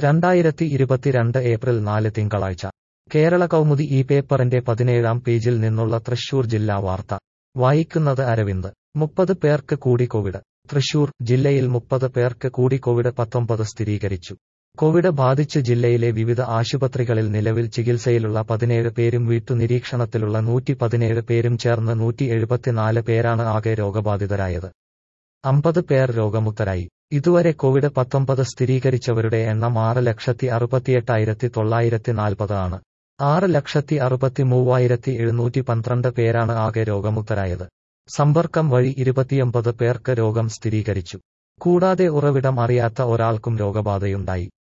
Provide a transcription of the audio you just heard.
രണ്ടായിരത്തി ഇരുപത്തിരണ്ട് ഏപ്രിൽ നാല് തിങ്കളാഴ്ച കേരള കൗമുദി ഈ പേപ്പറിന്റെ പതിനേഴാം പേജിൽ നിന്നുള്ള തൃശൂർ ജില്ലാ വാർത്ത വായിക്കുന്നത് അരവിന്ദ് മുപ്പത് പേർക്ക് കൂടി കോവിഡ് തൃശൂർ ജില്ലയിൽ മുപ്പത് പേർക്ക് കൂടി കോവിഡ് പത്തൊമ്പത് സ്ഥിരീകരിച്ചു കോവിഡ് ബാധിച്ച് ജില്ലയിലെ വിവിധ ആശുപത്രികളിൽ നിലവിൽ ചികിത്സയിലുള്ള പതിനേഴ് പേരും വീട്ടുനിരീക്ഷണത്തിലുള്ള നൂറ്റി പതിനേഴ് പേരും ചേർന്ന് നൂറ്റി എഴുപത്തിനാല് പേരാണ് ആകെ രോഗബാധിതരായത് അമ്പത് പേർ രോഗമുക്തരായി ഇതുവരെ കോവിഡ് പത്തൊമ്പത് സ്ഥിരീകരിച്ചവരുടെ എണ്ണം ആറ് ലക്ഷത്തി അറുപത്തിയെട്ടായിരത്തി തൊള്ളായിരത്തി നാൽപ്പത് ആണ് ആറ് ലക്ഷത്തി അറുപത്തി മൂവായിരത്തി എഴുന്നൂറ്റി പന്ത്രണ്ട് പേരാണ് ആകെ രോഗമുക്തരായത് സമ്പർക്കം വഴി ഇരുപത്തിയൊമ്പത് പേർക്ക് രോഗം സ്ഥിരീകരിച്ചു കൂടാതെ ഉറവിടം അറിയാത്ത ഒരാൾക്കും രോഗബാധയുണ്ടായി